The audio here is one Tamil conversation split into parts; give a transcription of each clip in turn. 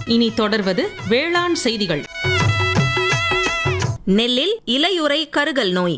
இனி தொடர்வது வேளாண் செய்திகள் நெல்லில் இலையுறை கருகல் நோய்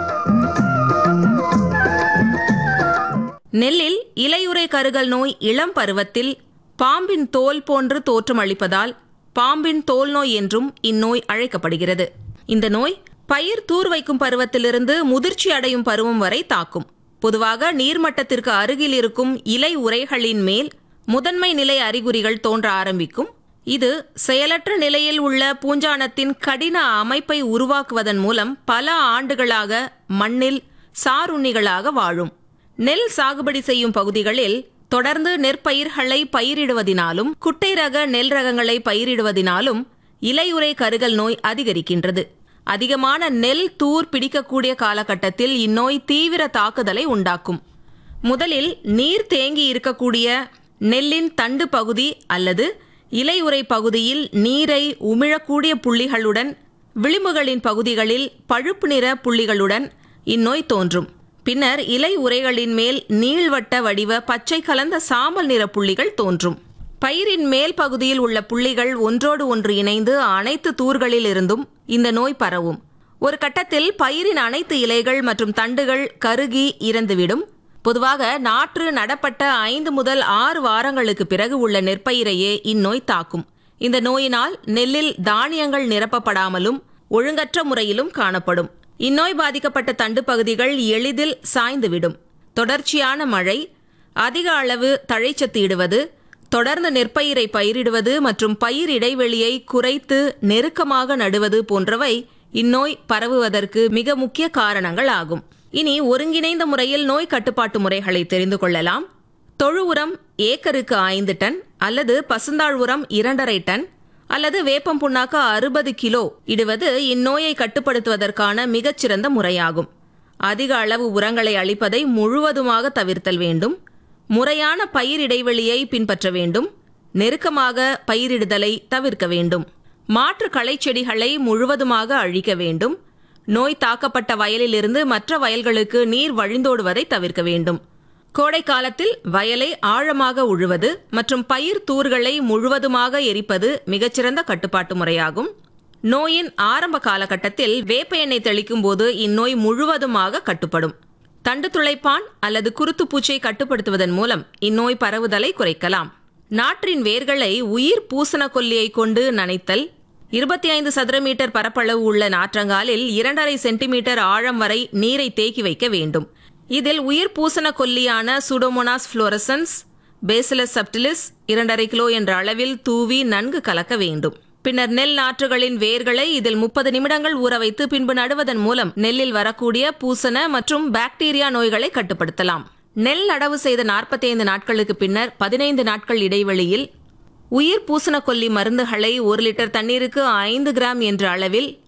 நெல்லில் இலையுறை கருகல் நோய் இளம் பருவத்தில் பாம்பின் தோல் போன்று தோற்றமளிப்பதால் பாம்பின் தோல் நோய் என்றும் இந்நோய் அழைக்கப்படுகிறது இந்த நோய் பயிர் தூர் வைக்கும் பருவத்திலிருந்து முதிர்ச்சி அடையும் பருவம் வரை தாக்கும் பொதுவாக நீர்மட்டத்திற்கு அருகில் இருக்கும் இலை உரைகளின் மேல் முதன்மை நிலை அறிகுறிகள் தோன்ற ஆரம்பிக்கும் இது செயலற்ற நிலையில் உள்ள பூஞ்சானத்தின் கடின அமைப்பை உருவாக்குவதன் மூலம் பல ஆண்டுகளாக மண்ணில் சாருண்ணிகளாக வாழும் நெல் சாகுபடி செய்யும் பகுதிகளில் தொடர்ந்து நெற்பயிர்களை பயிரிடுவதினாலும் குட்டை ரக நெல் ரகங்களை பயிரிடுவதினாலும் இலையுறை கருகல் நோய் அதிகரிக்கின்றது அதிகமான நெல் தூர் பிடிக்கக்கூடிய காலகட்டத்தில் இந்நோய் தீவிர தாக்குதலை உண்டாக்கும் முதலில் நீர் தேங்கி இருக்கக்கூடிய நெல்லின் தண்டு பகுதி அல்லது இலையுறை பகுதியில் நீரை உமிழக்கூடிய புள்ளிகளுடன் விளிம்புகளின் பகுதிகளில் பழுப்பு நிற புள்ளிகளுடன் இந்நோய் தோன்றும் பின்னர் இலை உரைகளின் மேல் நீள்வட்ட வடிவ பச்சை கலந்த சாம்பல் நிற புள்ளிகள் தோன்றும் பயிரின் மேல் பகுதியில் உள்ள புள்ளிகள் ஒன்றோடு ஒன்று இணைந்து அனைத்து தூர்களில் இருந்தும் இந்த நோய் பரவும் ஒரு கட்டத்தில் பயிரின் அனைத்து இலைகள் மற்றும் தண்டுகள் கருகி இறந்துவிடும் பொதுவாக நாற்று நடப்பட்ட ஐந்து முதல் ஆறு வாரங்களுக்கு பிறகு உள்ள நெற்பயிரையே இந்நோய் தாக்கும் இந்த நோயினால் நெல்லில் தானியங்கள் நிரப்பப்படாமலும் ஒழுங்கற்ற முறையிலும் காணப்படும் இந்நோய் பாதிக்கப்பட்ட தண்டு பகுதிகள் எளிதில் சாய்ந்துவிடும் தொடர்ச்சியான மழை அதிக அளவு தழைச்சத்து இடுவது தொடர்ந்து நெற்பயிரை பயிரிடுவது மற்றும் பயிர் இடைவெளியை குறைத்து நெருக்கமாக நடுவது போன்றவை இந்நோய் பரவுவதற்கு மிக முக்கிய காரணங்கள் ஆகும் இனி ஒருங்கிணைந்த முறையில் நோய் கட்டுப்பாட்டு முறைகளை தெரிந்து கொள்ளலாம் தொழு உரம் ஏக்கருக்கு ஐந்து டன் அல்லது பசுந்தாழ் உரம் இரண்டரை டன் அல்லது வேப்பம் புண்ணாக்கு அறுபது கிலோ இடுவது இந்நோயை கட்டுப்படுத்துவதற்கான மிகச்சிறந்த முறையாகும் அதிக அளவு உரங்களை அளிப்பதை முழுவதுமாக தவிர்த்தல் வேண்டும் முறையான பயிர் இடைவெளியை பின்பற்ற வேண்டும் நெருக்கமாக பயிரிடுதலை தவிர்க்க வேண்டும் மாற்று களைச்செடிகளை முழுவதுமாக அழிக்க வேண்டும் நோய் தாக்கப்பட்ட வயலிலிருந்து மற்ற வயல்களுக்கு நீர் வழிந்தோடுவதை தவிர்க்க வேண்டும் கோடை காலத்தில் வயலை ஆழமாக உழுவது மற்றும் பயிர் தூர்களை முழுவதுமாக எரிப்பது மிகச்சிறந்த கட்டுப்பாட்டு முறையாகும் நோயின் ஆரம்ப காலகட்டத்தில் வேப்ப எண்ணெய் தெளிக்கும் போது இந்நோய் முழுவதுமாக கட்டுப்படும் தண்டு துளைப்பான் அல்லது குருத்து பூச்சை கட்டுப்படுத்துவதன் மூலம் இந்நோய் பரவுதலை குறைக்கலாம் நாற்றின் வேர்களை உயிர் பூசண கொல்லியை கொண்டு நனைத்தல் இருபத்தி ஐந்து சதுர மீட்டர் பரப்பளவு உள்ள நாற்றங்காலில் இரண்டரை சென்டிமீட்டர் ஆழம் வரை நீரை தேக்கி வைக்க வேண்டும் இதில் உயிர் பூசண கொல்லியான சூடோமோனாஸ் புளோரசன்ஸ் பேசிலஸ் சப்டிலிஸ் இரண்டரை கிலோ என்ற அளவில் தூவி நன்கு கலக்க வேண்டும் பின்னர் நெல் நாற்றுகளின் வேர்களை இதில் முப்பது நிமிடங்கள் ஊற வைத்து பின்பு நடுவதன் மூலம் நெல்லில் வரக்கூடிய பூசண மற்றும் பாக்டீரியா நோய்களை கட்டுப்படுத்தலாம் நெல் நடவு செய்த நாற்பத்தைந்து நாட்களுக்கு பின்னர் பதினைந்து நாட்கள் இடைவெளியில் உயிர் பூசண கொல்லி மருந்துகளை ஒரு லிட்டர் தண்ணீருக்கு ஐந்து கிராம் என்ற அளவில்